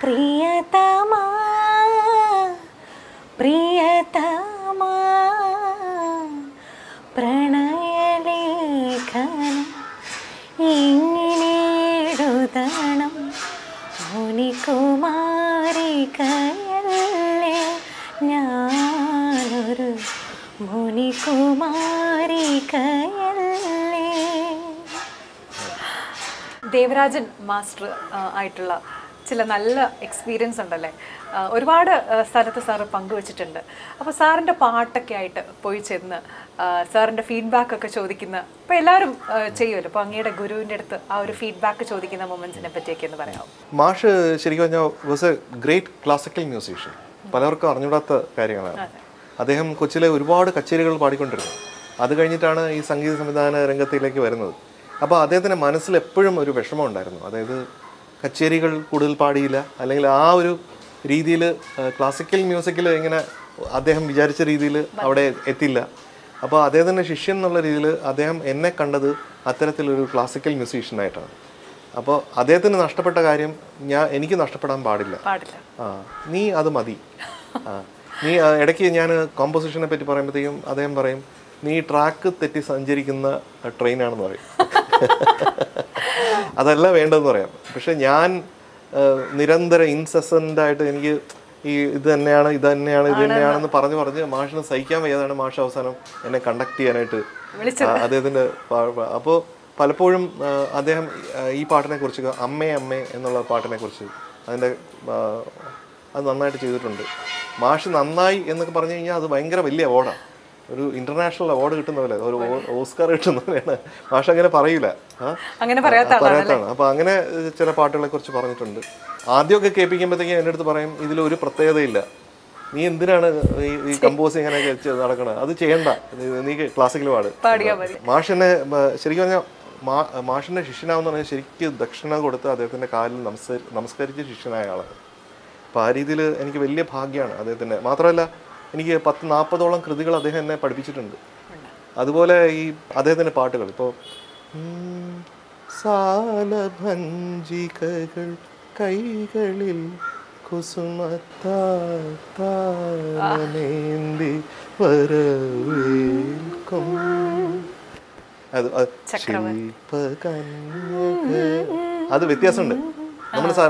പ്രിയതമാ പ്രിയതമാ പ്രണയലേഖനം ഇങ്ങനെ എഴുതണം മുനികുമാരികയല്ലേ ഞാനൊരു മുനികുമാരികയല്ലേ ദേവരാജൻ മാസ്റ്റർ ആ, ആയിട്ടുള്ള ചില നല്ല എക്സ്പീരിയൻസ് ഉണ്ടല്ലേ ആ, ഒരുപാട് ആ, സ്ഥലത്ത് സാറ് പങ്കുവച്ചിട്ടുണ്ട് അപ്പോൾ സാറിൻ്റെ പാട്ടൊക്കെ ആയിട്ട് പോയി ചെന്ന് ആ, സാറിൻ്റെ ഫീഡ്ബാക്ക് ഒക്കെ ചോദിക്കുന്ന ഇപ്പോൾ എല്ലാവരും ആ, ചെയ്യുമല്ലോ അപ്പോൾ അങ്ങയുടെ ഗുരുവിൻ്റെ അടുത്ത് ആ ഒരു ഫീഡ്ബാക്ക് ചോദിക്കുന്ന മൊമെൻറ്റ്സിനെ പറ്റിയൊക്കെ ഒന്ന് പറയാമോ മാഷ് ശരിക്കും പറഞ്ഞാൽ was a great classical musician പലർക്കും അറിഞ്ഞൂടാത്ത കാര്യങ്ങളാണ് അദ്ദേഹം കൊച്ചിലെ ഒരുപാട് കച്ചേരികൾ പാടിക്കൊണ്ടിരുന്നു അത് കഴിഞ്ഞിട്ടാണ് ഈ സംഗീത സംവിധാന രംഗത്തിലേക്ക് വരുന്നത് അപ്പോൾ അദ്ദേഹത്തിൻ്റെ മനസ്സിൽ എപ്പോഴും ഒരു വിഷമം ഉണ്ടായിരുന്നു അതായത് കച്ചേരികൾ കൂടുതൽ പാടിയില്ല അല്ലെങ്കിൽ ആ ഒരു രീതിയിൽ ക്ലാസിക്കൽ മ്യൂസിക്കിൽ ഇങ്ങനെ അദ്ദേഹം വിചാരിച്ച രീതിയിൽ അവിടെ എത്തില്ല അപ്പോൾ അദ്ദേഹത്തിൻ്റെ ശിഷ്യൻ എന്നുള്ള രീതിയിൽ അദ്ദേഹം എന്നെ കണ്ടത് അത്തരത്തിലൊരു ക്ലാസിക്കൽ മ്യൂസീഷ്യനായിട്ടാണ് അപ്പോൾ അദ്ദേഹത്തിന് നഷ്ടപ്പെട്ട കാര്യം ഞാൻ എനിക്ക് നഷ്ടപ്പെടാൻ പാടില്ല പാടില്ല ആ നീ അത് മതി ആ നീ ആ, ഇടയ്ക്ക് ഞാൻ കോമ്പോസിഷനെ പറ്റി പറയുമ്പോഴത്തേക്കും അദ്ദേഹം പറയും നീ ട്രാക്ക് തെറ്റി സഞ്ചരിക്കുന്ന ട്രെയിനാണെന്ന് പറയും അതല്ല വേണ്ടതെന്ന് പറയാം പക്ഷെ ഞാൻ ആ, നിരന്തരം ഇൻസെസൻ്റ് ആയിട്ട് എനിക്ക് ഈ ഇത് തന്നെയാണ് ഇത് തന്നെയാണ് ഇത് തന്നെയാണെന്ന് പറഞ്ഞു പറഞ്ഞ് മാഷിന് സഹിക്കാൻ വയ്യാതാണ് മാഷ് അവസാനം എന്നെ കണ്ടക്ട് ചെയ്യാനായിട്ട് ആ, അദ്ദേഹത്തിൻ്റെ അപ്പോൾ പലപ്പോഴും ആ, അദ്ദേഹം ആ, ഈ പാട്ടിനെ കുറിച്ച് അമ്മേ അമ്മേ എന്നുള്ള പാട്ടിനെ കുറിച്ച് അതിൻ്റെ ആ, അത് നന്നായിട്ട് ചെയ്തിട്ടുണ്ട് മാഷ് നന്നായി എന്നൊക്കെ പറഞ്ഞു കഴിഞ്ഞാൽ അത് ഭയങ്കര വലിയ അവാർഡാണ് ഒരു ഇന്റർനാഷണൽ അവാർഡ് കിട്ടുന്ന പോലെ ഒരു ഓ- ഓസ്കാർ കിട്ടുന്ന പോലെയാണ് മാഷ് അങ്ങനെ പറയൂല ആ? അങ്ങനെ പറയാത്ത ആ, പറയാത്തതാണ് അപ്പൊ അങ്ങനെ ഏഹ്, ചില പാട്ടുകളെ കുറിച്ച് പറഞ്ഞിട്ടുണ്ട് ആദ്യമൊക്കെ കേൾപ്പിക്കുമ്പോഴത്തേക്കും എൻ്റെ അടുത്ത് പറയും ഇതിൽ ഒരു പ്രത്യേകതയില്ല നീ എന്തിനാണ് ഈ ഈ കമ്പോസ് ഇങ്ങനെ നടക്കണത് അത് ചെയ്യണ്ട നീ- നീ ക്ലാസിക്കൽ പാട് പാടിയാ മതി മാഷിനെ മ, ശരിക്കും പറഞ്ഞാൽ മാ മാഷിന്റെ ശിഷ്യനാവെന്ന് പറഞ്ഞാൽ ശരിക്കും ദക്ഷിണ കൊടുത്ത് അദ്ദേഹത്തിന്റെ കാലിൽ നമസ്കരി നമസ്കരിച്ച ശിഷ്യനായ ആളാണ് അപ്പോൾ ആ രീതിയിൽ എനിക്ക് വലിയ ഭാഗ്യമാണ് അദ്ദേഹത്തിൻ്റെ മാത്രമല്ല എനിക്ക് പത്ത് നാൽപ്പതോളം കൃതികൾ അദ്ദേഹം എന്നെ പഠിപ്പിച്ചിട്ടുണ്ട് അതുപോലെ ഈ അദ്ദേഹത്തിൻ്റെ പാട്ടുകൾ ഇപ്പോൾ സാലഭഞ്ജികകൾ കൈകളിൽ കുസുമത്താനേന്തി വരവേൽക്കും അത് അത് ശില്പകന്യക അത് വ്യത്യാസമുണ്ട് നമ്മൾ സാർ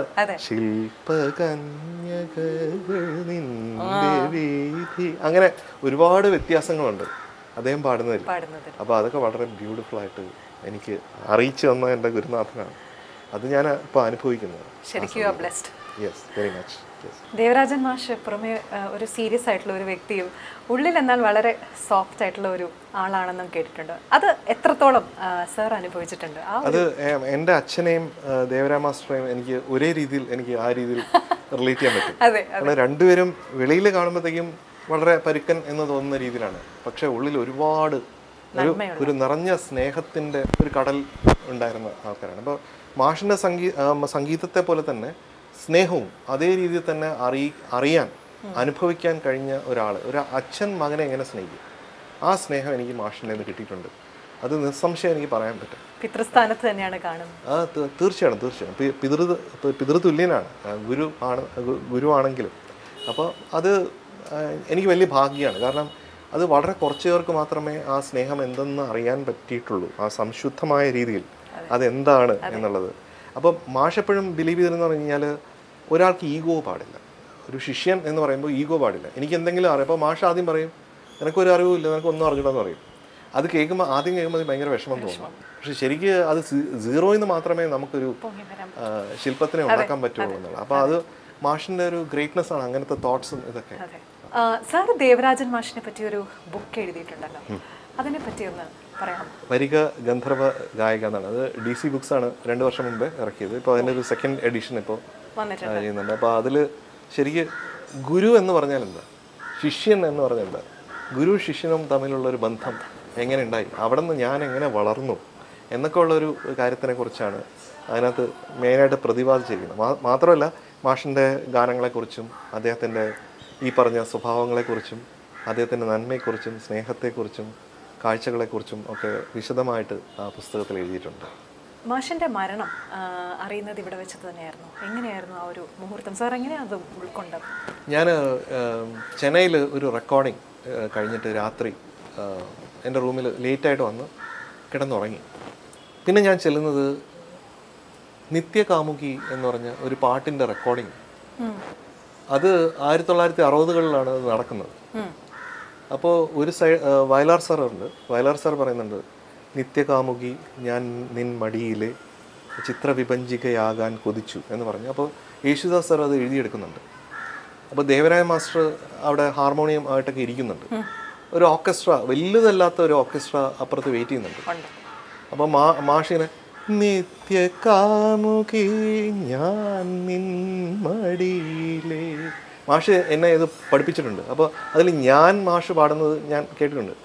ശില്പകന്യകകൾ നിന്റെ വീതി അങ്ങനെ ഒരുപാട് വ്യത്യാസങ്ങളുണ്ട് അദ്ദേഹം പാടുന്നതിൽ പാടുന്നത് അപ്പോൾ അതൊക്കെ വളരെ ബ്യൂട്ടിഫുൾ ആയിട്ട് എനിക്ക് അറിയിച്ചു തന്ന എൻ്റെ ഗുരുനാഥനാണ് അത് ഞാൻ ഇപ്പോൾ അനുഭവിക്കുന്നത് ശരിക്കും you are blessed yes very much yes Devarajan മാഷ് പുറമെ ആ, ഒരു സീരിയസ് ആയിട്ടുള്ള ഒരു വ്യക്തിയും ഉള്ളിൽ എന്നാൽ വളരെ സോഫ്റ്റ് ആയിട്ടുള്ള ഒരു ആളാണെന്നും കേട്ടിട്ടുണ്ട് അത് എത്രത്തോളം സാർ അനുഭവിച്ചിട്ടുണ്ട് ആ അത് ഏ- എൻ്റെ അച്ഛനെയും ആ, ദേവരാ മാസ്റ്ററെയും എനിക്ക് ഒരേ രീതിയിൽ എനിക്ക് ആ രീതിയിൽ റിലേറ്റ് ചെയ്യാൻ പറ്റും അതെ കാരണം രണ്ടുപേരും വെളിയിൽ കാണുമ്പോഴത്തേക്കും വളരെ പരുക്കൻ എന്ന് തോന്നുന്ന രീതിയിലാണ് പക്ഷെ ഉള്ളിൽ ഒരുപാട് ഒരു ഒരു നിറഞ്ഞ സ്നേഹത്തിൻ്റെ ഒരു കടൽ ഉണ്ടായിരുന്ന ആൾക്കാരാണ് അപ്പോൾ മാഷിൻ്റെ സംഗീ ആ, സംഗീതത്തെ പോലെ തന്നെ സ്നേഹവും അതേ രീതിയിൽ തന്നെ അറിയി അറിയാൻ അനുഭവിക്കാൻ കഴിഞ്ഞ ഒരാൾ ഒരു അച്ഛൻ മകനെ എങ്ങനെ സ്നേഹിക്കും ആ സ്നേഹം എനിക്ക് മാഷിൻ്റെ നിന്ന് കിട്ടിയിട്ടുണ്ട് അത് നിസ്സംശയം എനിക്ക് പറയാൻ പറ്റും പിതൃസ്ഥാനത്ത് തന്നെയാണ് കാണുന്നത് ആ തീ- തീർച്ചയായും തീർച്ചയായും പി- പിതൃ പി- പിതൃതുല്യനാണ് ആ, ഗുരു ആണ് ഗു- ഗുരുവാണെങ്കിലും അപ്പോൾ അത് ആ, എനിക്ക് വലിയ ഭാഗ്യമാണ് കാരണം അത് വളരെ കുറച്ച് പേർക്ക് മാത്രമേ ആ സ്നേഹം എന്തെന്ന് അറിയാൻ പറ്റിയിട്ടുള്ളൂ ആ സംശുദ്ധമായ രീതിയിൽ അതെന്താണ് എന്നുള്ളത് അപ്പോൾ മാഷ് എപ്പോഴും ബിലീവ് ചെയ്തെന്ന് പറഞ്ഞു കഴിഞ്ഞാൽ ഒരാൾക്ക് ഈഗോ പാടില്ല ഒരു ശിഷ്യൻ എന്ന് പറയുമ്പോൾ ഈഗോ പാടില്ല എനിക്ക് എന്തെങ്കിലും അറിയാം അപ്പോൾ മാഷ് ആദ്യം പറയും നിനക്കൊരു അറിവില്ല നിനക്ക് ഒന്നും അറിഞ്ഞില്ലെന്ന് പറയും അത് കേൾക്കുമ്പോൾ ആദ്യം കേൾക്കുമ്പോൾ അത് ഭയങ്കര വിഷമം തോന്നും പക്ഷെ ശരിക്ക് അത് സീറോയിൽ നിന്ന് മാത്രമേ നമുക്കൊരു ആ, ശില്പത്തിനെ ഉണ്ടാക്കാൻ പറ്റുള്ളൂ എന്നുള്ളത് അപ്പോൾ അത് മാഷിൻ്റെ ഒരു ഗ്രേറ്റ്നെസ് ആണ് അങ്ങനത്തെ തോട്ട്സും ഇതൊക്കെ അതെ സാർ ദേവരാജൻ മാഷിനെ പറ്റി ഒരു ബുക്ക് എഴുതിയിട്ടുണ്ടല്ലോ അതിനെ പറ്റി ഒന്ന് പറയാം വരിക ഗന്ധർവ ഗായിക എന്നാണ് അത് ഡി സി ബുക്സ് ആണ് രണ്ട് വർഷം മുമ്പേ ഇറക്കിയത് ഇപ്പോൾ അതിൻ്റെ ഒരു സെക്കൻഡ് എഡിഷൻ ഇപ്പോൾ വന്നിട്ടുണ്ട് ചെയ്യുന്നുണ്ട് അപ്പോൾ അതിൽ ശരിക്ക് ഗുരു എന്ന് പറഞ്ഞാൽ എന്താ ശിഷ്യൻ എന്ന് പറഞ്ഞാൽ എന്താ ഗുരു ശിഷ്യനും തമ്മിലുള്ള ഒരു ബന്ധം എങ്ങനെ ഉണ്ടായി അവിടെ നിന്ന് ഞാൻ എങ്ങനെ വളർന്നു എന്നൊക്കെ ഉള്ളൊരു കാര്യത്തിനെ കുറിച്ചാണ് അതിനകത്ത് മെയിനായിട്ട് പ്രതിപാദിച്ചിരിക്കുന്നത് മാ- മാത്രമല്ല മാഷിൻ്റെ ഗാനങ്ങളെക്കുറിച്ചും അദ്ദേഹത്തിൻ്റെ ഈ പറഞ്ഞ സ്വഭാവങ്ങളെക്കുറിച്ചും അദ്ദേഹത്തിൻ്റെ നന്മയെക്കുറിച്ചും സ്നേഹത്തെക്കുറിച്ചും കാഴ്ചകളെക്കുറിച്ചും ഒക്കെ വിശദമായിട്ട് ആ പുസ്തകത്തിൽ എഴുതിയിട്ടുണ്ട് മാഷിൻ്റെ മരണം ആ, അറിയുന്നത് ഇവിടെ വെച്ച് തന്നെയായിരുന്നു എങ്ങനെയായിരുന്നു ആ ഒരു മുഹൂർത്തം സാർ എങ്ങനെയാണ് അത് ഉൾക്കൊണ്ടത് ഞാൻ ചെന്നൈയിൽ ഒരു റെക്കോർഡിങ് കഴിഞ്ഞിട്ട് രാത്രി ആ, എൻ്റെ റൂമിൽ ലേറ്റായിട്ട് വന്ന് കിടന്നുറങ്ങി പിന്നെ ഞാൻ ചെല്ലുന്നത് നിത്യകാമുകി എന്ന് പറഞ്ഞ ഒരു പാട്ടിൻ്റെ റെക്കോർഡിങ് അത് ആയിരത്തി തൊള്ളായിരത്തി അറുപതുകളിലാണ് അത് നടക്കുന്നത് അപ്പോൾ ഒരു സൈഡ് വയലാർ സാർ ഉണ്ട് വയലാർ സാർ പറയുന്നുണ്ട് നിത്യകാമുകി ഞാൻ നിൻ മടിയിലെ ചിത്രവിഭഞ്ചികയാകാൻ കൊതിച്ചു എന്ന് പറഞ്ഞു അപ്പോൾ യേശുദാസ് സാർ അത് എഴുതിയെടുക്കുന്നുണ്ട് അപ്പോൾ ദേവരായ മാസ്റ്റർ അവിടെ ഹാർമോണിയം ആയിട്ടൊക്കെ ഇരിക്കുന്നുണ്ട് ഒരു ഓർക്കസ്ട്ര വലുതല്ലാത്ത ഒരു ഓർക്കസ്ട്ര അപ്പുറത്ത് വെയിറ്റ് ചെയ്യുന്നുണ്ട് ഉണ്ട് അപ്പോൾ മാ മാഷിനെ നിത്യകാമുകി ഞാൻ നിൻ മടിയിലെ മാഷ് എന്നെ ഇത് പഠിപ്പിച്ചിട്ടുണ്ട് അപ്പോൾ അതിൽ ഞാൻ മാഷ് പാടുന്നത് ഞാൻ കേട്ടിട്ടുണ്ട്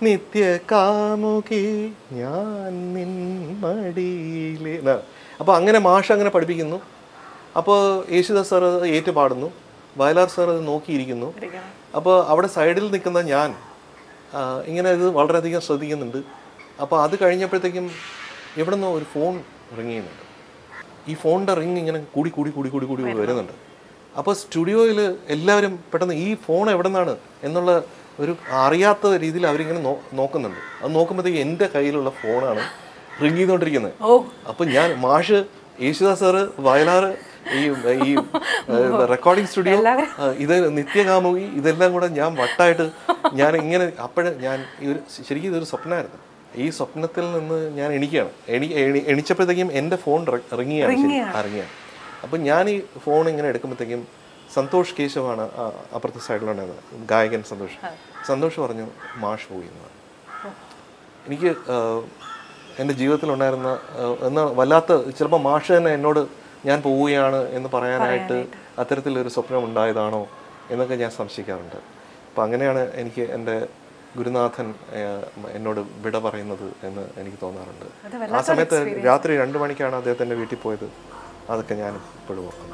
നിത്യകാമുകി ഞാൻ നിൻ മടിയിലെ അപ്പോൾ അങ്ങനെ മാഷ് അങ്ങനെ പഠിപ്പിക്കുന്നു അപ്പോൾ യേശുദാസ് സാർ അത് ഏറ്റു പാടുന്നു വയലാർ സാർ അത് നോക്കിയിരിക്കുന്നു അപ്പോൾ അവിടെ സൈഡിൽ നിൽക്കുന്ന ഞാൻ ആ, ഇങ്ങനെ ഇത് വളരെയധികം ശ്രദ്ധിക്കുന്നുണ്ട് അപ്പോൾ അത് കഴിഞ്ഞപ്പോഴത്തേക്കും എവിടെ നിന്നോ ഒരു ഫോൺ റിങ് ചെയ്യുന്നുണ്ട് ഈ ഫോണിൻ്റെ റിങ് ഇങ്ങനെ കൂടി കൂടി കൂടി കൂടി കൂടി വരുന്നുണ്ട് അപ്പോൾ സ്റ്റുഡിയോയിൽ എല്ലാവരും പെട്ടെന്ന് ഈ ഫോൺ എവിടെ നിന്നാണ് എന്നുള്ള ഒരു അറിയാത്ത രീതിയിൽ അവരിങ്ങനെ നോ നോക്കുന്നുണ്ട് അത് നോക്കുമ്പോഴത്തേക്ക് എൻ്റെ കയ്യിലുള്ള ഫോണാണ് റിങ് ചെയ്തുകൊണ്ടിരിക്കുന്നത് അപ്പോൾ ഞാൻ മാഷ് യേശുദാസ് സാറ് വയലാറ് ഈ ഈ റെക്കോർഡിംഗ് സ്റ്റുഡിയോ ഇത് നിത്യകാമുകി ഇതെല്ലാം കൂടെ ഞാൻ വട്ടായിട്ട് ഞാൻ ഇങ്ങനെ അപ്പോഴ് ഞാൻ ഈ ഒരു ശരിക്കും ഇതൊരു സ്വപ്നമായിരുന്നു ഈ സ്വപ്നത്തിൽ നിന്ന് ഞാൻ എണിക്കുകയാണ് എണി എണി- എണിച്ചപ്പോഴത്തേക്കും എൻ്റെ ഫോൺ റിങ്ങിയാണ് ഇറങ്ങിയാണ് അപ്പം ഞാൻ ഈ ഫോൺ ഇങ്ങനെ എടുക്കുമ്പോഴത്തേക്കും സന്തോഷ് കേശവാണ് ആ അപ്പുറത്തെ സൈഡിലുണ്ടായിരുന്നത് ഗായകൻ സന്തോഷ് സന്തോഷ് പറഞ്ഞു മാഷ് പോയി എന്ന് പറഞ്ഞു. എനിക്ക് ആഹ്, എൻ്റെ ജീവിതത്തിലുണ്ടായിരുന്ന ആഹ്, എന്നാ വല്ലാത്ത ചിലപ്പോൾ മാഷ് തന്നെ എന്നോട് ഞാൻ പോവുകയാണ് എന്ന് പറയാനായിട്ട് അത്തരത്തിലൊരു സ്വപ്നം ഉണ്ടായതാണോ എന്നൊക്കെ ഞാൻ സംശയിക്കാറുണ്ട് അപ്പം അങ്ങനെയാണ് എനിക്ക് എൻ്റെ ഗുരുനാഥൻ ആഹ്, എന്നോട് വിട പറയുന്നത് എന്ന് എനിക്ക് തോന്നാറുണ്ട് ആ സമയത്ത് രാത്രി രണ്ട് മണിക്കാണ് അദ്ദേഹത്തിൻ്റെ വീട്ടിൽ പോയത് അതൊക്കെ ഞാൻ ഇപ്പോഴും ഓർക്കുന്നു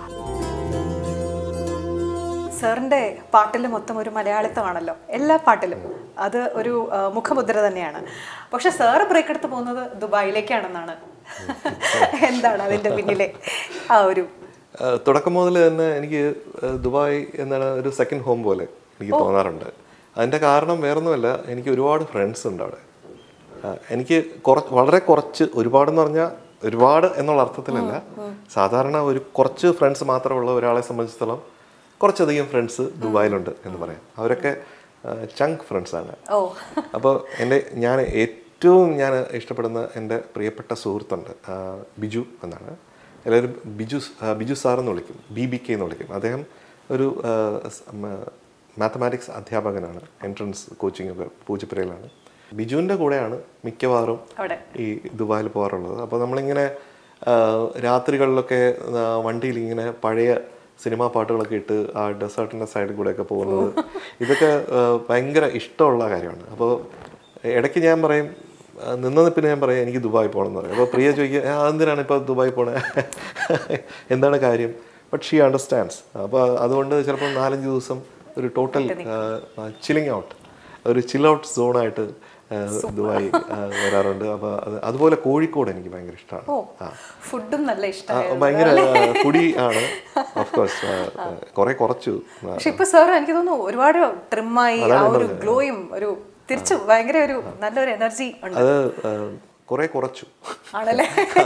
സാറിൻ്റെ പാട്ടിൽ മൊത്തം ഒരു മലയാളിത്തമാണല്ലോ എല്ലാ പാട്ടിലും അത് ഒരു ആ, മുഖമുദ്ര തന്നെയാണ് പക്ഷെ സാറ് ബ്രേക്ക് എടുത്ത് പോകുന്നത് ദുബായിലേക്കാണെന്നാണ് എന്താണ് അതിൻ്റെ പിന്നിലെ ആ ഒരു ആഹ് തുടക്കം മുതൽ തന്നെ എനിക്ക് ആഹ് ദുബായ് എന്നാണ് ഒരു സെക്കൻഡ് ഹോം പോലെ എനിക്ക് തോന്നാറുണ്ട് അതിൻ്റെ കാരണം വേറൊന്നുമല്ല എനിക്ക് ഒരുപാട് ഫ്രണ്ട്സ് ഉണ്ട് അവിടെ ആഹ് എനിക്ക് കുറച്ച് വളരെ കുറച്ച് ഒരുപാടെന്ന് പറഞ്ഞാൽ ഒരുപാട് എന്നുള്ള അർത്ഥത്തിലല്ല സാധാരണ ഒരു കുറച്ച് ഫ്രണ്ട്സ് മാത്രമുള്ള ഒരാളെ സംബന്ധിച്ചിടത്തോളം കുറച്ചധികം ഫ്രണ്ട്സ് ദുബായിലുണ്ട് എന്ന് പറയാം അവരൊക്കെ ചങ്ക് ഫ്രണ്ട്സാണ് ഓ അപ്പോൾ എൻ്റെ ഞാൻ ഏറ്റവും ഞാൻ ഇഷ്ടപ്പെടുന്ന എൻ്റെ പ്രിയപ്പെട്ട സുഹൃത്തുണ്ട് ആ, ബിജു എന്നാണ് എല്ലാവരും ബിജു ആ, ബിജു സാർ എന്ന് വിളിക്കും ബി ബി കെ എന്ന് വിളിക്കും അദ്ദേഹം ഒരു മാത്തമാറ്റിക്സ് അധ്യാപകനാണ് എൻട്രൻസ് കോച്ചിങ് ഒക്കെ പൂജപ്പുരയിലാണ് ബിജുവിൻ്റെ കൂടെയാണ് മിക്കവാറും അവിടെ ഈ ദുബായിൽ പോകാറുള്ളത് അപ്പോൾ നമ്മളിങ്ങനെ ആ, രാത്രികളിലൊക്കെ ആ, വണ്ടിയിൽ ഇങ്ങനെ പഴയ സിനിമാ പാട്ടുകളൊക്കെ ഇട്ട് ആ ഡെസേർട്ടിൻ്റെ സൈഡിൽ കൂടെയൊക്കെ പോകുന്നത് ഇതൊക്കെ ആ, ഭയങ്കര ഇഷ്ടമുള്ള കാര്യമാണ് അപ്പോൾ ഇടയ്ക്ക് ഞാൻ പറയും ആ, നിന്നത് പിന്നെ ഞാൻ പറയാം എനിക്ക് ദുബായി പോകണം എന്ന് പറയും അപ്പോൾ പ്രിയ ചോദിക്കുക "ആ, എന്തിനാണ് ഇപ്പോൾ ദുബായി പോണേ എന്താണ് കാര്യം ബട്ട് ഷീ അണ്ടർസ്റ്റാൻഡ്സ് അപ്പോൾ അതുകൊണ്ട് ചിലപ്പോൾ നാലഞ്ച് ദിവസം ഒരു ടോട്ടൽ ചില്ലിങ് ഔട്ട് ഒരു ചിൽ ഔട്ട് സോണായിട്ട് ദുബായി ആ, വരാറുണ്ട് അപ്പോൾ അത് അതുപോലെ കോഴിക്കോട് എനിക്ക് ഭയങ്കര ഇഷ്ടമാണ് ആ ഫുഡും നല്ല ആ, ഇഷ്ടമായി ഭയങ്കര ആ, കുടി ആണ് ഓഫ് കോഴ്സ് കുറെ കുറച്ചു ആ, പക്ഷെ ഇപ്പൊ സാർ എനിക്ക് തോന്നുന്നു ഒരുപാട് ട്രിമ്മായി ആ ഒരു ഗ്ലോയും ഒരു തിരിച്ചു ഭയങ്കര ഒരു നല്ലൊരു എനർജി ഉണ്ട് അത് ആ, കുറെ കുറച്ചു ആണല്ലേ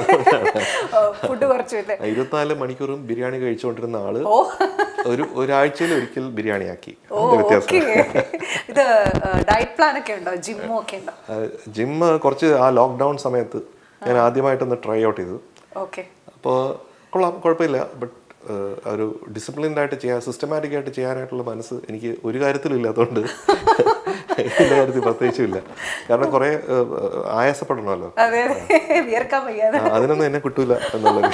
ഫുഡ് കുറച്ചു ഇല്ലേ ഇരുപത്തിനാല് മണിക്കൂറും ബിരിയാണി കഴിച്ചുകൊണ്ടിരുന്ന ആള് ഓ ഒരു ഒരാഴ്ചയിൽ ഒരിക്കൽ ബിരിയാണി ആക്കി ഓ അതിന്റെ വ്യത്യാസം ഓക്കെ ഇത് ഡയറ്റ് പ്ലാൻ ഒക്കെ ഉണ്ടോ ജിമ്മും ഒക്കെ ഉണ്ടോ ജിം കുറച്ച് ആ ലോക്ക്ഡൗൺ സമയത്ത് ഞാൻ ആദ്യമായിട്ടൊന്ന് ട്രൈ ഔട്ട് ചെയ്തു ഓക്കെ അപ്പോൾ കൊള്ളാം കുഴപ്പമില്ല ബട്ട് ഒരു ഡിസിപ്ലിൻഡ് ആയിട്ട് ചെയ്യാൻ സിസ്റ്റമാറ്റിക് ആയിട്ട് ചെയ്യാനായിട്ടുള്ള മനസ്സ് എനിക്ക് ഒരു കാര്യത്തിലും ഇല്ലാത്തതുകൊണ്ട് എൻ്റെ കാര്യത്തിൽ പ്രത്യേകിച്ചും ഇല്ല കാരണം കുറേ ഏഹ്, ആയാസപ്പെടണമല്ലോ അതെ അതെ വിയർക്കാൻ വയ്യാതെ ആ, അതിനൊന്നും എന്നെ കിട്ടൂല എന്നുള്ളത്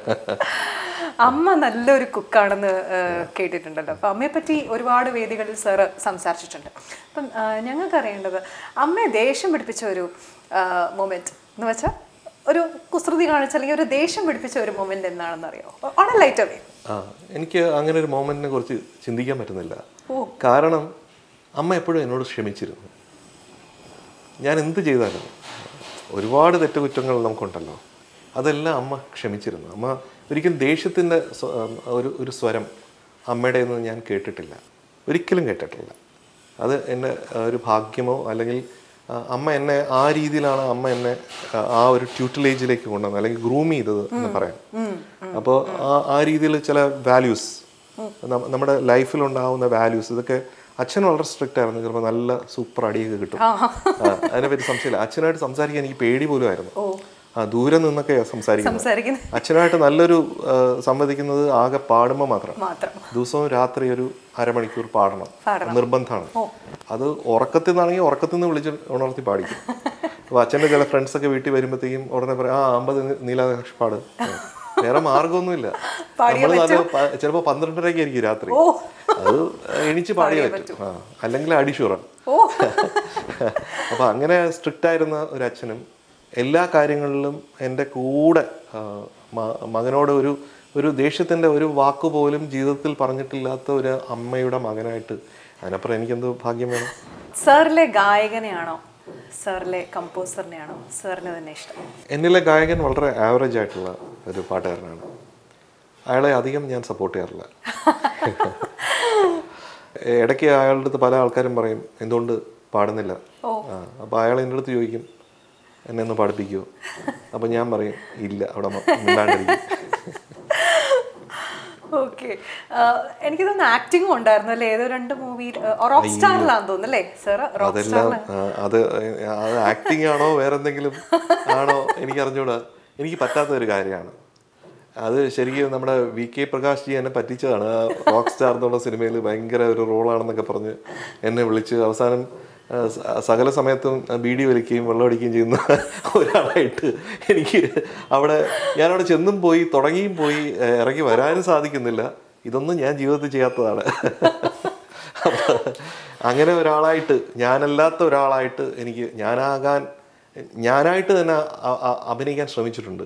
അമ്മ നല്ലൊരു കുക്കാണെന്ന് കേട്ടിട്ടുണ്ടല്ലോ അപ്പൊ അമ്മയെ പറ്റി ഒരുപാട് വേദികളിൽ സാറ് സംസാരിച്ചിട്ടുണ്ട് അപ്പം ആ, ഞങ്ങൾക്ക് അറിയേണ്ടത് അമ്മയെ ദേഷ്യം പിടിപ്പിച്ച ഒരു മൊമെന്റ് എന്ന് വെച്ചാൽ ഒരു കുസൃതി കാണിച്ച അല്ലെങ്കിൽ ഒരു ദേഷ്യം പിടിപ്പിച്ച ഒരു മൊമെന്റ് എന്താണെന്ന് അറിയാമോ ഓൺ ലൈറ്റ് അവേ ആ എനിക്ക് അങ്ങനെ ഒരു മോമെന്റിനെ കുറിച്ച് ചിന്തിക്കാൻ പറ്റുന്നില്ല കാരണം അമ്മ എപ്പോഴും എന്നോട് ക്ഷമിച്ചിരുന്നു ഞാൻ എന്ത് ചെയ്താലും ഒരുപാട് തെറ്റുകുറ്റങ്ങൾ നമുക്കുണ്ടല്ലോ അതെല്ലാം അമ്മ ക്ഷമിച്ചിരുന്നു അമ്മ ഒരിക്കലും ദേഷ്യത്തിൻ്റെ സ്വ- ഒരു ഒരു സ്വരം അമ്മയുടെ നിന്ന് ഞാൻ കേട്ടിട്ടില്ല ഒരിക്കലും കേട്ടിട്ടില്ല അത് എന്നെ ഒരു ഭാഗ്യമോ അല്ലെങ്കിൽ ആ, അമ്മ എന്നെ ആ രീതിയിലാണ് അമ്മ എന്നെ ആ, ആ ഒരു ട്യൂട്ടലേജിലേക്ക് കൊണ്ടുവന്നത് അല്ലെങ്കിൽ ഗ്രൂം ചെയ്തത് എന്ന് പറയാം അപ്പോൾ ആ ആ രീതിയിൽ ചില വാല്യൂസ് നമ്മുടെ ലൈഫിൽ ഉണ്ടാവുന്ന വാല്യൂസ് ഇതൊക്കെ അച്ഛൻ വളരെ സ്ട്രിക്റ്റ് ആയിരുന്നു ചിലപ്പോൾ നല്ല സൂപ്പർ അടിയൊക്കെ കിട്ടും ആ, അതിനെപ്പറ്റി സംശയമില്ല അച്ഛനായിട്ട് സംസാരിക്കാൻ എനിക്ക് പേടി പോലും ആയിരുന്നു ആ ദൂരെ നിന്നൊക്കെ സംസാരിക്കുന്നത് സംസാരിക്കുന്നത് അച്ഛനായിട്ട് നല്ലൊരു ആ, സംവദിക്കുന്നത് ആകെ പാടുമ്പോൾ മാത്രം മാത്രം ദിവസവും രാത്രി ഒരു അരമണിക്കൂർ പാടണം നിർബന്ധമാണ് അത് ഉറക്കത്തിൽ നിന്നാണെങ്കിൽ ഉറക്കത്തിൽ നിന്ന് വിളിച്ച് ഉണർത്തി പാടിക്കും അപ്പൊ അച്ഛൻ്റെ ചില ഫ്രണ്ട്സ് ഒക്കെ വീട്ടിൽ വരുമ്പോഴത്തേക്കും ഉടനെ പറയും ആ അമ്പത് നീലാകാശ് പാട് വേറെ മാർഗമൊന്നുമില്ല നമ്മൾ അത് ചിലപ്പോ പന്ത്രണ്ടരയ്ക്ക് ആയിരിക്കും രാത്രി അത് എണിച്ച് പാടിയേ പറ്റും ആ അല്ലെങ്കിൽ അടിഷുറൻ അപ്പൊ അങ്ങനെ സ്ട്രിക്റ്റ് ആയിരുന്ന ഒരു അച്ഛനും എല്ലാ കാര്യങ്ങളിലും എൻ്റെ കൂടെ ആ, മ- മകനോട് ഒരു ഒരു ദേഷ്യത്തിൻ്റെ ഒരു വാക്ക് പോലും ജീവിതത്തിൽ പറഞ്ഞിട്ടില്ലാത്ത ഒരു അമ്മയുടെ മകനായിട്ട് അതിനപ്പുറം എനിക്കെന്ത് ഭാഗ്യം വേണം സാറിലെ ഗായകനെയാണോ സാറിലെ കമ്പോസറിനെയാണോ സാറിന് തന്നെ ഇഷ്ടം എന്നിലെ ഗായകൻ വളരെ ആവറേജ് ആയിട്ടുള്ള ഒരു പാട്ടുകാരനാണ് അയാളെ അധികം ഞാൻ സപ്പോർട്ട് ചെയ്യാറില്ല ഇടയ്ക്ക് അയാളുടെ അടുത്ത് പല ആൾക്കാരും പറയും എന്തുകൊണ്ട് പാടുന്നില്ല ആ അപ്പോൾ അയാൾ എൻ്റെ അടുത്ത് ചോദിക്കും എന്നെ ഒന്ന് പാടിപ്പിക്കുമോ അപ്പോൾ ഞാൻ പറയും ഇല്ല അവിടെ മ- മിണ്ടാണ്ടിരിക്കും ഓക്കെ എനിക്ക് തോന്നുന്നു ആക്ടിങ്ങും ഉണ്ടായിരുന്നു അല്ലേ ഏതോ രണ്ട് മൂവി റോക്ക് സ്റ്റാറിലാന്ന് തോന്നുന്നു അല്ലേ സാർ റോക്ക് അതെല്ലാം ആ, അത് അത് ആക്ടിങ് ആണോ വേറെ എന്തെങ്കിലും ആണോ എനിക്ക് അറിഞ്ഞൂടാ എനിക്ക് പറ്റാത്ത ഒരു കാര്യമാണ് അത് ശരിക്കും നമ്മുടെ വി കെ പ്രകാശ് ജി എന്നെ പറ്റിച്ചതാണ് ആ റോക്ക് സ്റ്റാർ എന്നുള്ള സിനിമയിൽ ഭയങ്കര ഒരു റോളാണെന്നൊക്കെ പറഞ്ഞ് എന്നെ വിളിച്ച് അവസാനം ആ, സ- സകല സമയത്തും ബീഡി വലിക്കുകയും വെള്ളമടിക്കുകയും ചെയ്യുന്ന ഒരാളായിട്ട് എനിക്ക് അവിടെ ഞാനവിടെ ചെന്നും പോയി തുടങ്ങിയും പോയി ഏ, ഇറങ്ങി വരാനും സാധിക്കുന്നില്ല ഇതൊന്നും ഞാൻ ജീവിതത്തിൽ ചെയ്യാത്തതാണ് അപ്പൊ അങ്ങനെ ഒരാളായിട്ട് ഞാനല്ലാത്ത ഒരാളായിട്ട് എനിക്ക് ഞാനാകാൻ ഞാനായിട്ട് തന്നെ അ- അ- അഭിനയിക്കാൻ ശ്രമിച്ചിട്ടുണ്ട്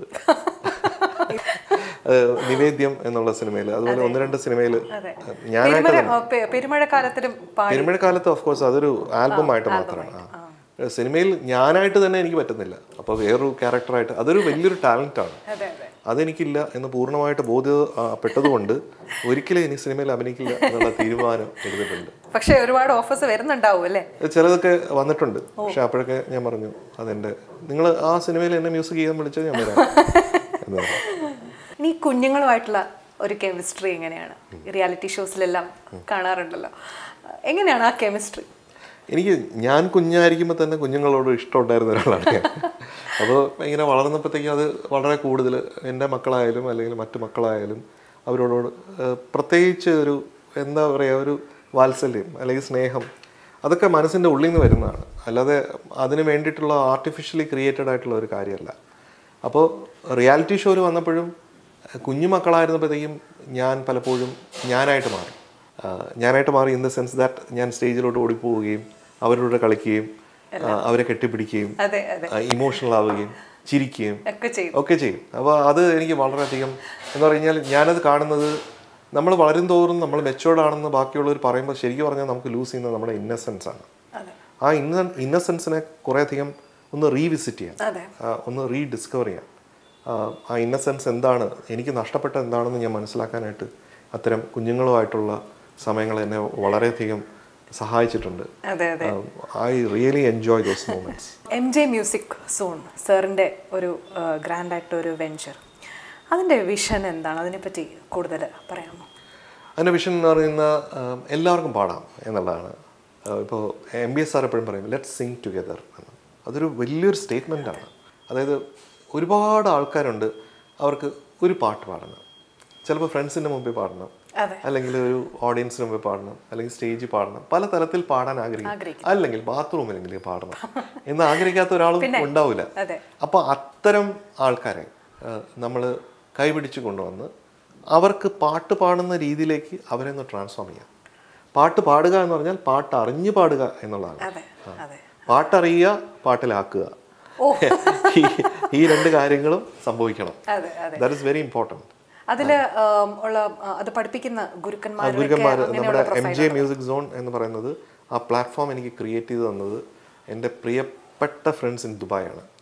ഏഹ് നിവേദ്യം എന്നുള്ള സിനിമയിൽ അതുപോലെ ഒന്ന് രണ്ട് സിനിമയിൽ ഞാനായിട്ട് പെരുമഴ ആ, പെ- പെരുമഴക്കാലത്തിലും പാടി പെരുമഴക്കാലത്ത് ഓഫ് കോഴ്സ് അതൊരു ആൽബം ആയിട്ട് മാത്രമാണ് ആ. സിനിമയിൽ ഞാനായിട്ട് തന്നെ എനിക്ക് പറ്റുന്നില്ല അപ്പോൾ വേറൊരു ക്യാരക്ടറായിട്ട് അതൊരു വലിയൊരു ടാലന്റ് ആണ് അതെ അതെ അതെനിക്കില്ല എന്ന് പൂർണ്ണമായിട്ട് ബോധ്യപ്പെട്ടതുകൊണ്ട് ഒരിക്കലും ഇനി സിനിമയിൽ അഭിനയിക്കില്ല എന്നുള്ള തീരുമാനം എടുത്തിട്ടുണ്ട് പക്ഷെ ഒരുപാട് ഓഫേഴ്സ് വരുന്നുണ്ടാവും അല്ലേ ചിലതൊക്കെ വന്നിട്ടുണ്ട് പക്ഷെ അപ്പോഴൊക്കെ ഞാൻ പറഞ്ഞു അതെന്റെ നിങ്ങൾ ആ സിനിമയിൽ എന്നെ മ്യൂസിക് ചെയ്യാൻ വിളിച്ചാൽ ഞാൻ വരാം എന്ന് പറഞ്ഞു ഇനി കുഞ്ഞുങ്ങളുമായിട്ടുള്ള ഒരു കെമിസ്ട്രി എങ്ങനെയാണ് റിയാലിറ്റി ഷോസിലെല്ലാം കാണാറുണ്ടല്ലോ എങ്ങനെയാണ് ആ കെമിസ്ട്രി എനിക്ക് ഞാൻ കുഞ്ഞായിരിക്കുമ്പോൾ തന്നെ കുഞ്ഞുങ്ങളോട് ഇഷ്ടമുണ്ടായിരുന്ന ഒരാളാണ് ഞാൻ അപ്പോൾ ഇങ്ങനെ വളർന്നപ്പോഴത്തേക്കും അത് വളരെ കൂടുതൽ എൻ്റെ മക്കളായാലും അല്ലെങ്കിൽ മറ്റു മക്കളായാലും അവരോട് ഏഹ്, പ്രത്യേകിച്ച് ഒരു എന്താ പറയുക ഒരു വാത്സല്യം അല്ലെങ്കിൽ സ്നേഹം അതൊക്കെ മനസ്സിൻ്റെ ഉള്ളിൽ നിന്ന് വരുന്നതാണ് അല്ലാതെ അതിന് വേണ്ടിയിട്ടുള്ള ആർട്ടിഫിഷ്യലി ക്രിയേറ്റഡ് ആയിട്ടുള്ള ഒരു കാര്യമല്ല അപ്പോൾ റിയാലിറ്റി ഷോയിൽ വന്നപ്പോഴും കുഞ്ഞു മക്കളായിരുന്നപ്പോഴത്തേക്കും ഞാൻ പലപ്പോഴും ഞാനായിട്ട് മാറി ആ, ഞാനായിട്ട് മാറി ഇൻ ദ സെൻസ് ദാറ്റ് ഞാൻ സ്റ്റേജിലോട്ട് ഓടിപ്പോവുകയും അവരുടെ കൂടെ കളിക്കുകയും ആ, അവരെ കെട്ടിപ്പിടിക്കുകയും അതെ അതെ ഇമോഷണൽ ആവുകയും ചിരിക്കുകയും ഒക്കെ ചെയ്യും ഒക്കെ ചെയ്യും അപ്പോൾ അത് എനിക്ക് വളരെയധികം എന്ന് പറഞ്ഞാൽ ഞാനത് കാണുന്നത് നമ്മൾ വളരും തോറും നമ്മൾ മെച്ചോർഡ് ആണെന്ന് ബാക്കിയുള്ളവർ പറയുമ്പോൾ ശരിക്കും പറഞ്ഞാൽ നമുക്ക് ലൂസ് ചെയ്യുന്നത് നമ്മുടെ ഇന്നസെൻസ് ആണ് അതെ ആ ഇന്ന ഇന്നസെൻസിനെ കുറേയധികം ഒന്ന് റീവിസിറ്റ് ചെയ്യാം അതെ ആ, ഒന്ന് റീഡിസ്കവർ ചെയ്യാം ആ, ആ ഇന്നസെൻസ് എന്താണ് എനിക്ക് നഷ്ടപ്പെട്ട എന്താണെന്ന് ഞാൻ മനസ്സിലാക്കാനായിട്ട് അത്തരം കുഞ്ഞുങ്ങളുമായിട്ടുള്ള സമയങ്ങൾ എന്നെ വളരെയധികം സഹായിച്ചിട്ടുണ്ട് അതെ അതെ I really enjoy those moments M J music zone സാറിൻ്റെ ഒരു ഗ്രാൻഡ് ആയിട്ട് ഒരു വെഞ്ചർ അതിൻ്റെ വിഷൻ എന്താണ് അതിനെപ്പറ്റി കൂടുതൽ പറയാമോ അതിൻ്റെ വിഷൻ എന്ന് പറയുന്ന ആ, എല്ലാവർക്കും പാടാം എന്നുള്ളതാണ് ഇപ്പോൾ എം ബി എസ് സാർ എപ്പോഴും പറയും ലെറ്റ് സിങ് ടുഗെദർ എന്ന് അതൊരു വലിയൊരു സ്റ്റേറ്റ്മെൻ്റ് ആണ് അതായത് ഒരുപാട് ആൾക്കാരുണ്ട് അവർക്ക് ഒരു പാട്ട് പാടണം ചിലപ്പോൾ ഫ്രണ്ട്സിൻ്റെ മുമ്പിൽ പാടണം അതെ അല്ലെങ്കിൽ ഒരു ഓഡിയൻസിന് മുമ്പിൽ പാടണം അല്ലെങ്കിൽ സ്റ്റേജിൽ പാടണം പല തലത്തിൽ പാടാൻ ആഗ്രഹിക്കും അല്ലെങ്കിൽ ബാത്റൂമിലെങ്കിലും പാടണം എന്ന് ആഗ്രഹിക്കാത്ത ഒരാളും ഉണ്ടാവില്ല അതെ അപ്പോൾ അത്തരം ആൾക്കാരെ നമ്മൾ കൈപിടിച്ച് കൊണ്ടുവന്ന് അവർക്ക് പാട്ട് പാടുന്ന രീതിയിലേക്ക് അവരെ ഒന്ന് ട്രാൻസ്ഫോം ചെയ്യാം പാട്ട് പാടുക എന്ന് പറഞ്ഞാൽ പാട്ട് അറിഞ്ഞു പാടുക എന്നുള്ളതാണ് അതെ അതെ പാട്ടറിയുക പാട്ടിലാക്കുക ഓ ഈ- ഈ രണ്ട് കാര്യങ്ങളും സംഭവിക്കണം അതെ അതെ ദാറ്റ് ഇസ് വെരി ഇമ്പോർട്ടൻറ്റ് അതിൽ ഉള്ള ആ, അത് പഠിപ്പിക്കുന്ന ഗുരുക്കന്മാരൊക്കെ ഗുരുക്കന്മാർ നമ്മുടെ അങ്ങനെയുള്ള എം ജെ മ്യൂസിക് സോൺ എന്ന് പറയുന്നത് ആ പ്ലാറ്റ്ഫോം എനിക്ക് ക്രിയേറ്റ് ചെയ്ത് തന്നത് എൻ്റെ പ്രിയപ്പെട്ട ഫ്രണ്ട്സ് ഇൻ ദുബായാണ്